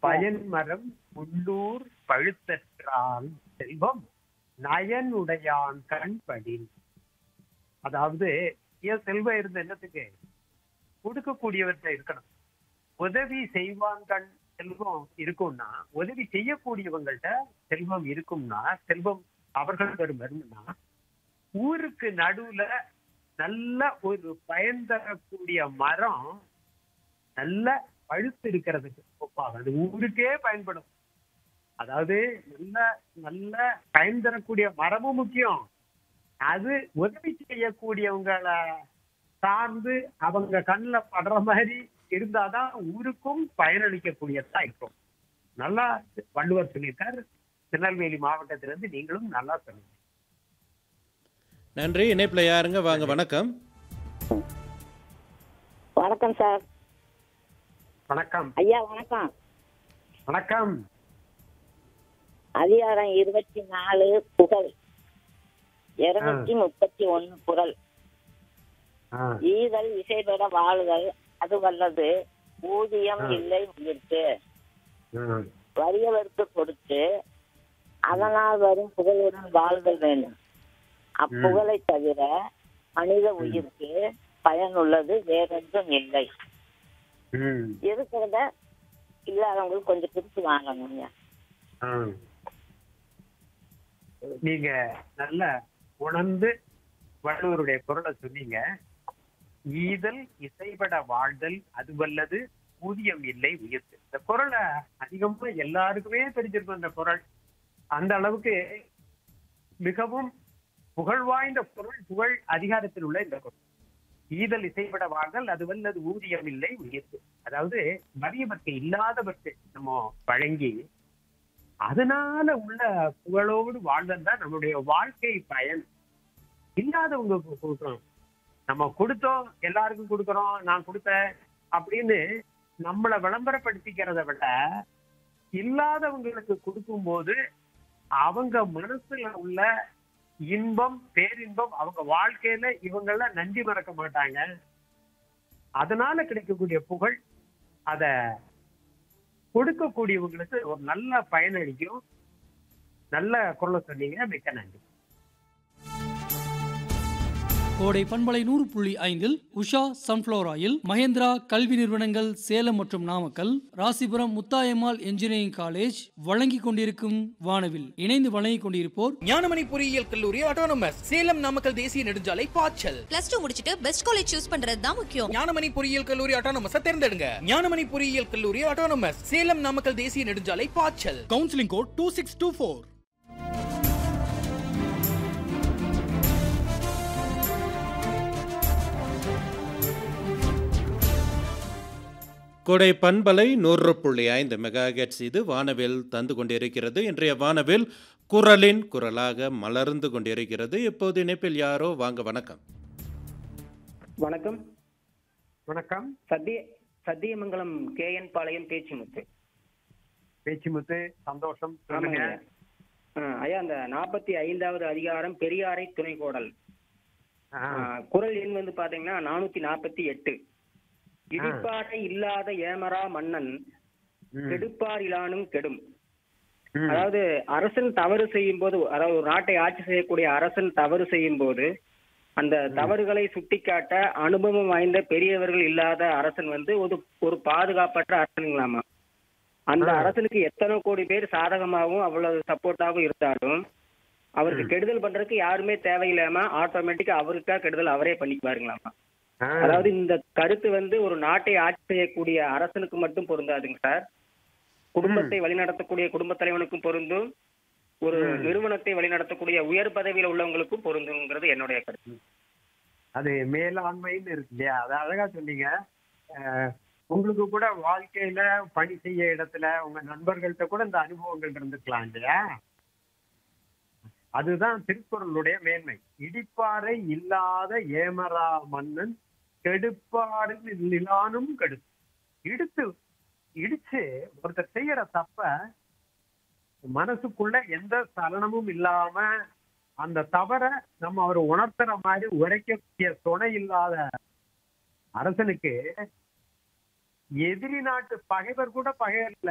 பயன்மரம் உள்ளூர் பழுத்தற்றால் செல்வம் நயனுடையான் கண் படில் அதாவது ஏன் செல்வம் இருந்த என்னத்துக்கு கொடுக்கக்கூடியவர்கிட்ட இருக்கணும் உதவி செய்வான் கண் செல்வம் இருக்கும்னா உதவி செய்யக்கூடியவங்கள்ட்ட செல்வம் இருக்கும்னா செல்வம் அவர்களிடம் வரும்னா ஊருக்கு நடுவுல நல்ல ஒரு பயன் தரக்கூடிய மரம் நல்ல பழுத்து இருக்கிறதுக்கு ஒப்பாகும் அது ஊருக்கே பயன்படும் அதாவது நல்ல நல்ல பயன் தரக்கூடிய மரமும் முக்கியம் அது உதவி செய்யக்கூடியவங்களை சார்ந்து அவங்க கண்ணுல படுற மாதிரி இருந்தாதான் ஊருக்கும் பயனளிக்கக்கூடியதா இருக்கும் நல்லா வள்ளுவர் சொல்லியிருக்கார் திருநெல்வேலி மாவட்டத்திலிருந்து நீங்களும் நல்லா சொல்லுங்க நன்றி இணைப்பில் யாருங்க வாங்க வணக்கம் வணக்கம் சார் வணக்கம் ஐயா வணக்கம் வணக்கம் அதிகாரம் இருபத்தி நாலு புகழ் இருநூத்தி முப்பத்தி ஒண்ணு குரல் ஆ, ஈதல் இசைபெற வாழுதல் அது வல்லது ஊதியம் ஆ. இல்லை உயிர்க்கு ஆ, வறியவருக்கு கொடுத்து அதனால் வரும் புகழுடன் வாழ்தல் வேண்டும் அப்புகழை தவிர மனித உயிருக்கு பயனுள்ளது வேறொன்றும் இல்லை ம், இருக்கிறத இல்லாதவங்களுக்கு கொஞ்சம் பிரிச்சு வாங்கணுங்க ஆ. நீங்க நல்ல உணர்ந்து வள்ளுவருடைய குரலை சொன்னீங்க ஈதல் இசைபட வாழ்தல் அது வல்லது ஊதியம் இல்லை உயர்த்து இந்த குரலை அதிகமா எல்லாருக்குமே தெரிஞ்சிருக்கும் இந்த குரல் அந்த அளவுக்கு மிகவும் புகழ் வாய்ந்த குரல் புகழ் அதிகாரத்தில் உள்ள இந்த குரல் ஈதல் இசைப்பட வாழ்தல் அது வல்லது ஊதியம் இல்லை உயர்த்து அதாவது வறியவர்க்கு இல்லாதவர்க்கு நம்ம வழங்கி அதனால உள்ள புகழோடு வாழ்தல் தான் நம்மளுடைய வாழ்க்கை பயன் இல்லாதவங்களுக்கு கொடுக்கணும் நம்ம கொடுத்தோம் எல்லாருக்கும் கொடுக்கறோம் நான் கொடுத்தேன் அப்படின்னு நம்மளை விளம்பரப்படுத்திக்கிறத விட இல்லாதவங்களுக்கு கொடுக்கும்போது அவங்க மனசுல உள்ள இன்பம் பேரின்பம் அவங்க வாழ்க்கையில இவங்கள நன்றி மறக்க மாட்டாங்க அதனால கிடைக்கக்கூடிய புகழ் அத கொடுக்கக்கூடியவங்களுக்கு ஒரு நல்ல பயனளிக்கும் நல்ல குரலை சொன்னீங்க மிக்க நன்றி கோடை பண்பலை நூறு புள்ளி ஐந்தில் உஷா சன்ஃப்ளவர் ஆயில் மகேந்திரா கல்வி நிறுவனங்கள் சேலம் மற்றும் நாமக்கல் ராசிபுரம் முத்தாயம்மாள் என்ஜினியரிங் காலேஜ் வழங்கிக் கொண்டிருக்கும் வானவில் இணைந்து வழங்கிக் கொண்டிருப்போர் ஞானமணி பொறியியல் கல்லூரி ஆட்டோனமஸ் சேலம் நாமக்கல் தேசிய நெடுஞ்சாலை பாய்ச்சல் பிளஸ் டூ முடிச்சிட்டு பெஸ்ட் காலேஜ் சூஸ் பண்றது தான் முக்கியம் ஞானமணி பொறியியல் கல்லூரி ஆட்டோனமஸ் தேர்ந்தெடுங்க ஞானமணி பொறியியல் கல்லூரி ஆட்டோனமஸ் சேலம் நாமக்கல் தேசிய நெடுஞ்சாலை பாய்ச்சல் counselling code two six two four Kodai பண்பலை நூறு புள்ளி ஐந்து மெகா இது வானவில் தந்து கொண்டிருக்கிறது இன்றைய வானவில் குரலின் குரலாக மலர்ந்து கொண்டிருக்கிறது இப்போது இணைப்பில் யாரோ வாங்க வணக்கம் வணக்கம் வணக்கம் சத்திய சத்தியமங்கலம் கே என் பாளையம் பேச்சுமுத்து பேச்சுமுத்து சந்தோஷம் சொல்லுங்க ஆமாங்க. ஆ, ஐயா அந்த நாற்பத்தி ஐந்தாவது அதிகாரம் பெரியாரை துணைக்கோடல் ஆ, ஆ, குரல் எண் வந்து பாத்தீங்கன்னா நானூத்தி நாற்பத்தி எட்டு இடிப்பாரை இல்லாத ஏமரா மன்னன் ம், கெடுப்பாரிலானும் கெடும் ம், அதாவது அரசன் தவறு செய்யும் போது அதாவது ஒரு நாட்டை ஆட்சி செய்யக்கூடிய அரசன் தவறு செய்யும் போது அந்த தவறுகளை சுட்டிக்காட்ட அனுபவம் வாய்ந்த பெரியவர்கள் இல்லாத அரசன் வந்து ஒரு ஒரு பாதுகாப்பற்ற அரசனுங்களாமா அந்த ஆ. அரசனுக்கு எத்தனை கோடி பேர் சாதகமாகவும் அவ்வளவு சப்போர்ட்டாகவும் இருந்தாலும் அவருக்கு ம். கெடுதல் பண்றதுக்கு யாருமே தேவையில்லாம ஆட்டோமேட்டிக்கா அவருக்கா கெடுதல் அவரே பண்ணிக்குவாருங்களாமா ஆ, அதாவது இந்த கருத்து வந்து ஒரு நாட்டை ஆட்சி செய்யக்கூடிய அரசனுக்கு மட்டும் பொருந்தாதுங்க சார் குடும்பத்தை வழிநடத்தக்கூடிய குடும்பத் தலைவனுக்கும் பொருந்தும் ஒரு ம். நிறுவனத்தை வழிநடத்தக்கூடிய உயர் பதவியில உள்ளவங்களுக்கும் பொருந்துங்கிறது என்னுடைய கருத்து அது மேலாண்மைன்னு இருக்கு இல்லையா அது அழகா சொன்னீங்க அஹ், உங்களுக்கு கூட வாழ்க்கையில பணி செய்ய இடத்துல உங்க நண்பர்கள்ட்ட கூட இந்த அனுபவங்கள் இருந்துக்கலாம் இல்லையா அதுதான் திருக்குறளுடைய மேன்மை இடிப்பாறை இல்லாத ஏமரா மன்னன் கெடுப்பாடு நிலானும் கெடு இடித்து இடிச்சு ஒருத்தர் செய்யற தப்ப மனசுக்குள்ள எந்த சலனமும் இல்லாம அந்த தவற நம்ம அவர் உணர்த்துற மாதிரி உரைக்கக்கூடிய துணை இல்லாத அரசனுக்கு எதிரி நாட்டு பகைவர் கூட பகைவர் இல்ல